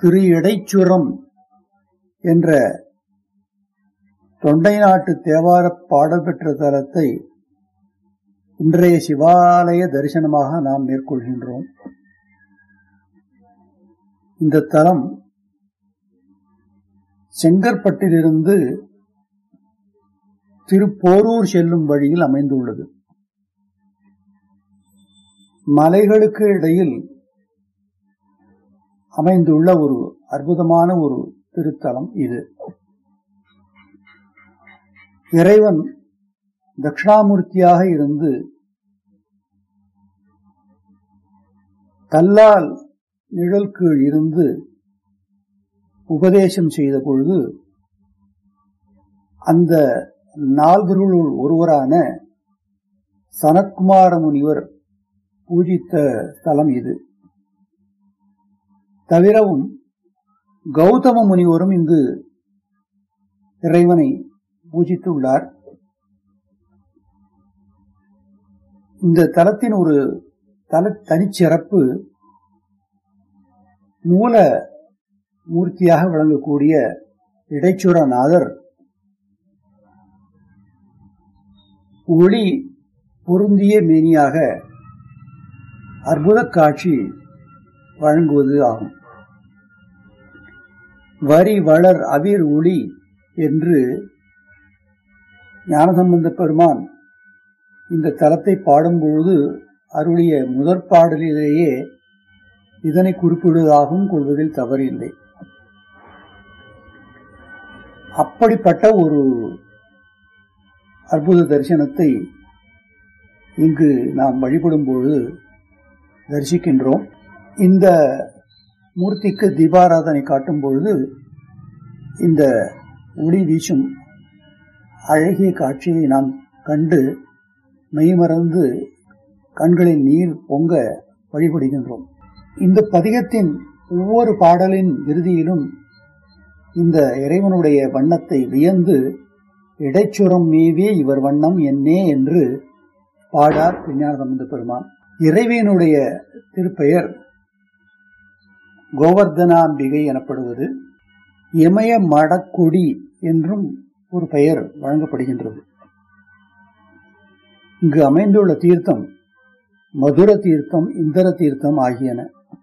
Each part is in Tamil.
திரு இடைச்சுரம் என்ற தொண்டை நாட்டு தேவாரப் பாடல் பெற்ற தலத்தை இன்றைய சிவாலய தரிசனமாக நாம் மேற்கொள்கின்றோம் இந்த தலம் செங்கற்பட்டிலிருந்து திருப்போரூர் செல்லும் வழியில் அமைந்துள்ளது மலைகளுக்கு இடையில் அமைந்துள்ள ஒரு அற்புதமான ஒரு திருத்தலம் இது இறைவன் தட்சிணாமூர்த்தியாக இருந்து கல்லால் நிழல் கீழ் இருந்து உபதேசம் செய்த பொழுது அந்த நால்வருள் ஒருவரான சனத்குமார முனிவர் பூஜித்த ஸ்தலம் இது தவிரவும் கௌதம முனிவரும் இங்கு இறைவனை பூஜித்துள்ளார் இந்த தலத்தின் ஒரு தல தனிச்சிறப்பு மூல மூர்த்தியாக விளங்கக்கூடிய இடைச்சுரநாதர் ஒளி பொருந்திய மேனியாக அற்புத காட்சி வழங்குவது ஆகும் வரி வளர் அவிர் ஒளி என்று ஞானசம்பந்த பெருமான் இந்த தலத்தை பாடும்போது அருளிய முதற் பாடலிலேயே இதனை குறிப்பிடுவதாகவும் கொள்வதில் தவறில்லை அப்படிப்பட்ட ஒரு அற்புத தரிசனத்தை இங்கு நாம் வழிபடும் பொழுது தரிசிக்கின்றோம் இந்த மூர்த்திக்கு தீபாராதனை காட்டும் பொழுது இந்த ஒளி வீசும் அழகிய காட்சியை நாம் கண்டு மெய்மறந்து கண்களில் நீர் பொங்க வழிபடுகின்றோம் இந்த பதிகத்தின் ஒவ்வொரு பாடலின் இறுதியிலும் இந்த இறைவனுடைய வண்ணத்தை வியந்து இடைச்சுரம் மீவே இவர் வண்ணம் என்னே என்று பாடார் விஞ்ஞான சம்பந்த பெருமான் இறைவியனுடைய திருப்பெயர் கோவர்தனாம்பிகை எனப்படுவது இமய மடக்கொடி என்றும் ஒரு பெயர் வழங்கப்படுகின்றது இங்கு அமைந்துள்ள தீர்த்தம் மதுர தீர்த்தம் இந்திர தீர்த்தம் ஆகியன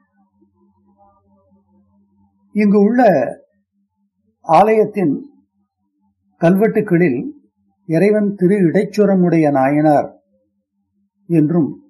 இங்கு உள்ள ஆலயத்தின் கல்வெட்டுகளில் இறைவன் திரு இடைச்சுரமுடைய நாயனார் என்றும்